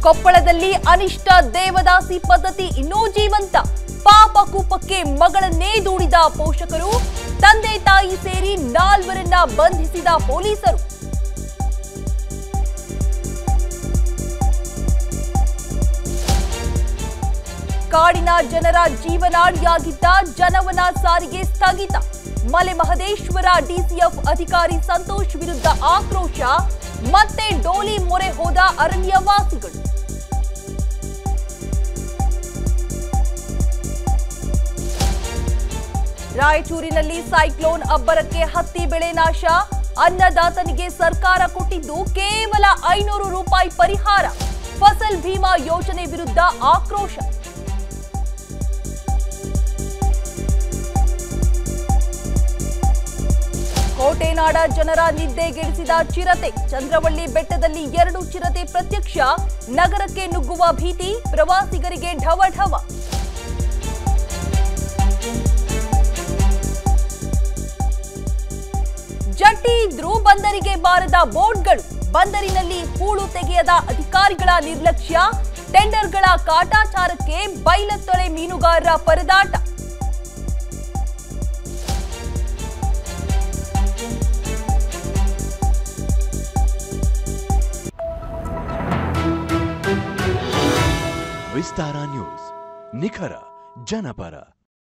ಕೊಪ್ಪಳದಲ್ಲಿ ಅನಿಷ್ಟ ದೇವದಾಸಿ ಪದ್ಧತಿ ಇನ್ನೂ ಜೀವಂತ ಪಾಪ ಕೂಪಕ್ಕೆ ಮಗಳನ್ನೇ ದೂಡಿದ ಪೋಷಕರು ತಂದೆ ತಾಯಿ ಸೇರಿ ನಾಲ್ವರನ್ನ ಬಂಧಿಸಿದ ಪೊಲೀಸರು ಕಾಡಿನ ಜನರ ಜೀವನಾಡಿಯಾಗಿದ್ದ ಜನವನ ಸಾರಿಗೆ ಸ್ಥಗಿತ ಮಲೆ ಮಹದೇಶ್ವರ ಡಿಸಿಎಫ್ ಅಧಿಕಾರಿ ಸಂತೋಷ್ ವಿರುದ್ಧ ಆಕ್ರೋಶ ಮತ್ತೆ ಡೋಲಿ ಮೊರೆ ಹೋದ ಅರಣ್ಯವಾಸಿಗಳು ರಾಯಚೂರಿನಲ್ಲಿ ಸೈಕ್ಲೋನ್ ಅಬ್ಬರಕ್ಕೆ ಹತ್ತಿ ಬೆಳೆ ನಾಶ ಅನ್ನದಾತನಿಗೆ ಸರ್ಕಾರ ಕೊಟ್ಟಿದ್ದು ಕೇವಲ ಐನೂರು ರೂಪಾಯಿ ಪರಿಹಾರ ಫಸಲ್ ಭೀಮಾ ಯೋಜನೆ ವಿರುದ್ಧ ಆಕ್ರೋಶ ಕೋಟೆನಾಡ ಜನರ ನಿದ್ದೆಗೆಡಿಸಿದ ಚಿರತೆ ಚಂದ್ರವಳ್ಳಿ ಬೆಟ್ಟದಲ್ಲಿ ಎರಡು ಚಿರತೆ ಪ್ರತ್ಯಕ್ಷ ನಗರಕ್ಕೆ ನುಗ್ಗುವ ಭೀತಿ ಪ್ರವಾಸಿಗರಿಗೆ ಢವ ಢವ ಜಟ್ಟಿ ಇದ್ರೂ ಬಂದರಿಗೆ ಬಾರದ ಬೋಟ್ಗಳು ಬಂದರಿನಲ್ಲಿ ಹೂಳು ತೆಗೆಯದ ಅಧಿಕಾರಿಗಳ ನಿರ್ಲಕ್ಷ್ಯ ಟೆಂಡರ್ಗಳ ಕಾಟಾಚಾರಕ್ಕೆ ಬೈಲತ್ತೊಳೆ ಮೀನುಗಾರರ ಪರದಾಟ ವಿಸ್ತಾರ ನ್ಯೂಸ್ ನಿಖರ ಜನಪರ